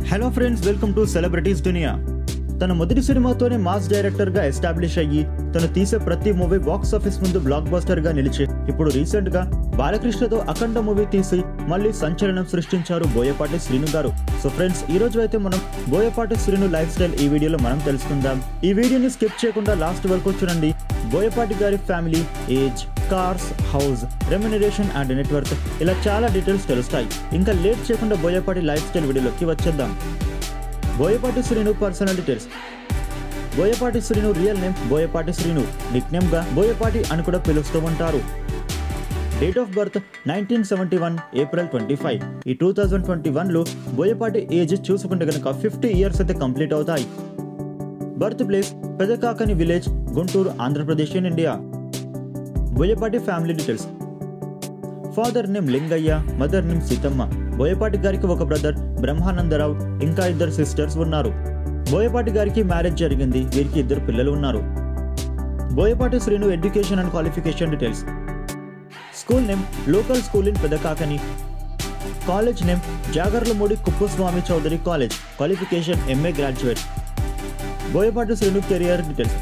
hello friends welcome to celebrities Duniya తన మొదటి సినిమాతోనే మాస్ డైరెక్టర్ గా ఎస్టాబ్లిష్ అయ్యి తను తీసే ప్రతి మూవీ బాక్స్ ఆఫీస్ ముందు బ్లాక్ బస్టర్ గా నిలిచి ఇప్పుడు రీసెంట్ గా బాలకృష్ణతో అఖండ మూవీ తీసి మళ్ళీ సంచలనం సృష్టించారు బోయపాటి శ్రీను గారు సో ఫ్రెండ్స్ ఈ రోజు అయితే మనం బోయపాటి శ్రీను లైఫ్ స్టైల్ ఈ వీడియోలో మనం తెలుసుకుందాం ఈ వీడియోని స్కిప్ చేయకుండా లాస్ట్ వరకు చూడండి బోయపాటి గారి family age cars house remuneration and network ఇలా చాలా డీటెయిల్స్ తెలుస్తాయి ఇంకా లేట్ చేయకుండా బోయపాటి లైఫ్ స్టైల్ వీడియోలోకి వచ్చేద్దాం Boyapati Srinu personal details Boyapati Srinu real name Boyapati Srinu nickname గా బోయపాటి అని కూడా పిలుస్తూ ఉంటారు date of birth nineteen seventy one April twenty five ఈ టూ థౌజండ్ ట్వంటీ వన్లో బోయపాటి ఏజ్ చూసుకుంటే కనుక ఫిఫ్టీ ఇయర్స్ అయితే కంప్లీట్ అవుతాయి birth place Pedakakani village Guntur Andhra Pradesh in India Boyapati family details father name Lingaiah mother name Seethamma Boyapati గారికి ఒక బ్రదర్ బ్రహ్మానందరావు ఇంకా ఇద్దరు సిస్టర్స్ ఉన్నారు బోయపాటి గారికి మ్యారేజ్ జరిగింది వీరికి ఇద్దరు పిల్లలు ఉన్నారు Boyapati Srinu education and qualification details school name local school in Pedakakani college name Jagarlamudi Kuppuswamy Chowdary college qualification MA graduate Boyapati Srinu career details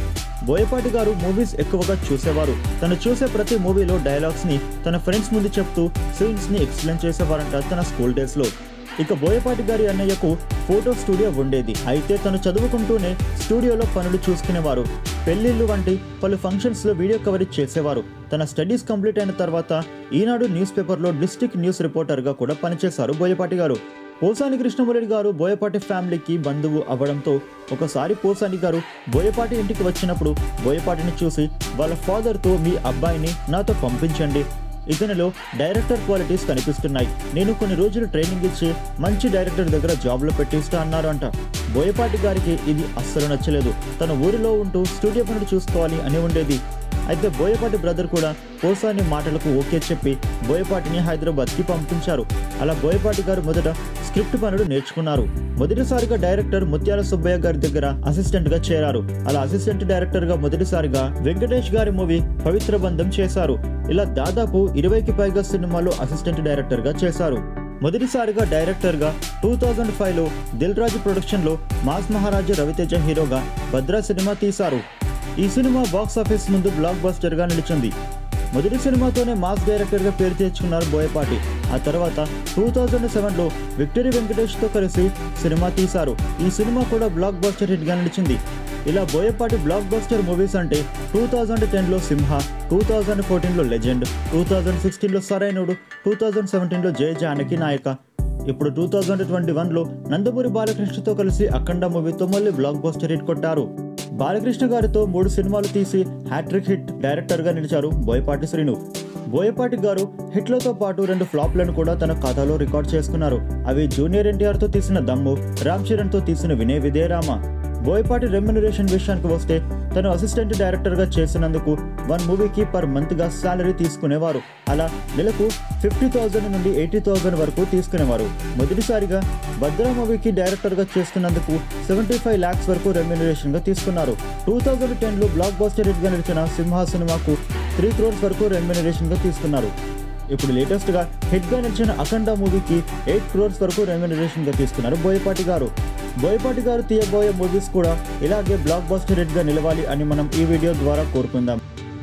Boyapati garu movies ఎక్కువగా చూసేవారు తను చూసే ప్రతి మూవీలో డైలాగ్స్ ని తన ఫ్రెండ్స్ ముందు చెప్తూ సీన్స్ ని ఎక్స్ప్లెయిన్ చేసేవారంట తన స్కూల్ డేస్ లో ఇక బోయపాటి గారి అన్నయ్యకు ఫోటో స్టూడియో ఉండేది అయితే తను చదువుకుంటూనే స్టూడియోలో పనులు చూసుకునేవారు పెళ్లిళ్ళు వంటి పలు ఫంక్షన్స్ లో వీడియో కవరేజ్ చేసేవారు తన స్టడీస్ కంప్లీట్ అయిన తర్వాత ఈనాడు న్యూస్ పేపర్లో డిస్ట్రిక్ట్ న్యూస్ రిపోర్టర్ గా కూడా పనిచేశారు బోయపాటి గారు పోసాని కృష్ణమురళి గారు బోయపాటి ఫ్యామిలీకి బంధువు అవ్వడంతో ఒకసారి పోసాని గారు బోయపాటి ఇంటికి వచ్చినప్పుడు బోయపాటిని చూసి వాళ్ళ ఫాదర్తో మీ అబ్బాయిని నాతో పంపించండి ఇతనిలో డైరెక్టర్ క్వాలిటీస్ కనిపిస్తున్నాయి నేను కొన్ని రోజులు ట్రైనింగ్ ఇచ్చి మంచి డైరెక్టర్ దగ్గర జాబ్లో పెట్టిస్తా అన్నారు అంట బోయపాటి గారికి ఇది అస్సలు నచ్చలేదు తన ఊరిలో ఉంటూ స్టూడియో పనులు చూసుకోవాలి అని ఉండేది అయితే బోయపాటి బ్రదర్ కూడా పోసాని మాటలకు ఓకే చెప్పి బోయపాటిని హైదరాబాద్కి పంపించారు అలా బోయపాటి గారు మొదట స్క్రిప్ట్ పనులు నేర్చుకున్నారు మొదటిసారిగా డైరెక్టర్ ముత్యాల సుబ్బయ్య గారి దగ్గర అసిస్టెంట్ గా చేరారు అలా అసిస్టెంట్ డైరెక్టర్ గా మొదటిసారిగా వెంకటేష్ గారి మూవీ పవిత్ర బంధం చేశారు ఇలా దాదాపు ఇరవైకి పైగా సినిమాలో అసిస్టెంట్ డైరెక్టర్ గా చేశారు మొదటిసారిగా డైరెక్టర్ గా టూ థౌజండ్ ఫైవ్ లో దిల్ రాజు ప్రొడక్షన్ లో మాస్ మహారాజు రవితేజ హీరోగా భద్రా సినిమా తీశారు ఈ సినిమా బాక్స్ ఆఫీస్ ముందు బ్లాక్ బస్టర్ గా నిలిచింది మొదటి సినిమాతోనే మాస్ డైరెక్టర్ గా పేరు తెచ్చుకున్నారు బోయపాటి ఆ తర్వాత టూ థౌజండ్ సెవెన్ లో విక్టరీ వెంకటేష్ తో కలిసి సినిమా తీశారు ఈ సినిమా కూడా బ్లాక్ బస్టర్ హిట్ గా నిలిచింది ఇలా బోయపాటి బ్లాక్ బస్టర్ మూవీస్ అంటే టూ థౌజండ్ టెన్లో సింహ టూ థౌజండ్ ఫోర్టీన్లో లెజెండ్ టూ థౌజండ్ సిక్స్టీన్లో సరైనడు టూ థౌజండ్ సెవెంటీన్లో జయ జానకి నాయక ఇప్పుడు టూ థౌజండ్ ట్వంటీ వన్లో నందమూరి బాలకృష్ణతో కలిసి అఖండ మూవీతో మళ్ళీ బ్లాక్ బస్టర్ హిట్ కొట్టారు బాలకృష్ణ గారితో మూడు సినిమాలు తీసి హ్యాట్రిక్ హిట్ డైరెక్టర్గా నిలిచారు బోయపాటి శ్రీను బోయపాటి గారు హిట్లతో పాటు రెండు ఫ్లాప్లను కూడా తన ఖాతాలో రికార్డ్ చేసుకున్నారు అవి జూనియర్ ఎన్టీఆర్తో తీసిన దమ్ము రామ్ చరణ్తో తీసిన వినయ విజయరామ బోయపాటి రెమ్యునరేషన్ విషయానికి వస్తే తను అసిస్టెంట్ డైరెక్టర్గా చేసినందుకు వన్ మూవీకి పర్ మంత్గా శాలరీ తీసుకునేవారు అలా నెలకు ఫిఫ్టీ థౌజండ్ నుండి ఎయిటీ థౌజండ్ వరకు తీసుకునేవారు మొదటిసారిగా భద్రా మూవీకి డైరెక్టర్గా చేస్తున్నందుకు సెవెంటీ ఫైవ్ ల్యాక్స్ వరకు రెమ్యునరేషన్గా తీసుకున్నారు టూ థౌజండ్ టెన్లో బ్లాక్ బాస్టర్ హిట్గా నిలిచిన సింహ సినిమాకు త్రీ క్రోర్స్ వరకు రెమ్యునరేషన్గా తీసుకున్నారు ఇప్పుడు లేటెస్ట్గా హిట్గా నిలిచిన అఖండ మూవీకి ఎయిట్ క్రోర్స్ వరకు రెమ్యునరేషన్గా తీసుకున్నారు బోయపాటి గారు బోయపాటి గారు తీయబోయే మూవీస్ కూడా ఇలాగే బ్లాక్ బస్టర్ హిట్గా నిలవాలి అని మనం ఈ వీడియో ద్వారా కోరుకుందాం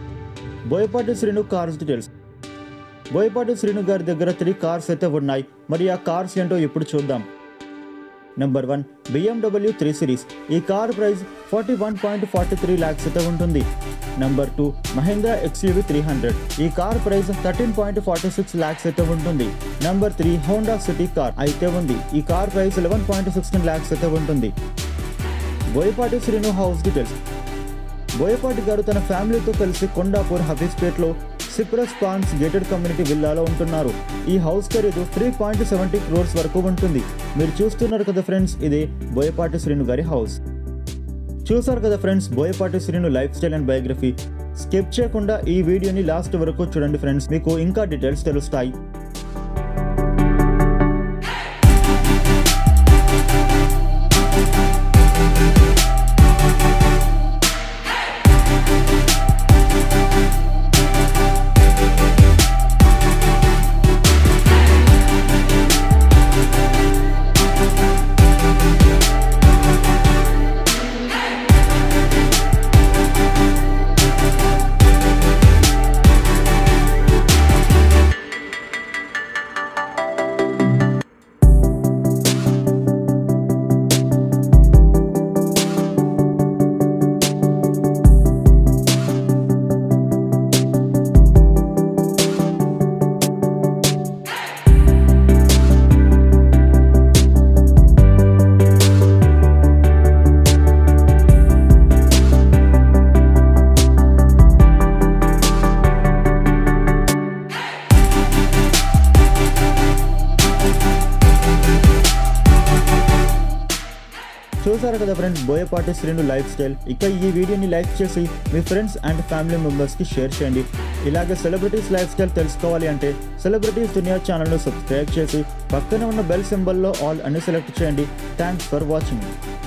బోయపాటి శ్రీను కార్స్ డీటెయిల్స్ బోయపాటి శ్రీను గారి దగ్గర త్రీ కార్స్ అయితే ఉన్నాయి మరి ఆ కార్స్ ఏంటో ఇప్పుడు చూద్దాం number one BMW three series ఈ car price forty one point forty three lakhs అయితే ఉంటుంది number two Mahindra XUV three hundred ఈ car price thirteen point forty six lakhs అయితే ఉంటుంది number three Honda City car అయితే ఉంది ఈ car price eleven point sixteen lakhs అయితే ఉంటుంది బోయపాటి శ్రీను హౌస్ డీటెయిల్స్ బోయపాటి గారు తన ఫ్యామిలీతో కలిసి కొండాపూర్ హఫీస్పేట్లో సిప్రస్ పాన్స్ గేటెడ్ కమ్యూనిటీ విల్లాలో ఉంటున్నారు ఈ హౌస్ ఖరీదు త్రీ పాయింట్ సెవెంటీ క్రోర్స్ వరకు ఉంటుంది మీరు చూస్తున్నారు కదా ఫ్రెండ్స్ ఇది బోయపాటి శ్రీను గారి హౌస్ చూసారు కదా friends Boyapati Srinu lifestyle and biography skip చేయకుండా ఈ వీడియోని లాస్ట్ వరకు చూడండి ఫ్రెండ్స్ మీకు ఇంకా డీటెయిల్స్ తెలుస్తాయి చూసారు కదా friends Boyapati Srinu lifestyle ఇక ఈ వీడియోని లైక్ చేసి మీ ఫ్రెండ్స్ అండ్ ఫ్యామిలీ మెంబర్స్కి షేర్ చేయండి ఇలాగే సెలబ్రిటీస్ లైఫ్ స్టైల్ తెలుసుకోవాలి అంటే సెలబ్రిటీస్ దునియా ఛానల్ను సబ్స్క్రైబ్ చేసి పక్కనే ఉన్న బెల్ సింబల్లో ఆల్ అని సెలెక్ట్ చేయండి థ్యాంక్స్ ఫర్ వాచింగ్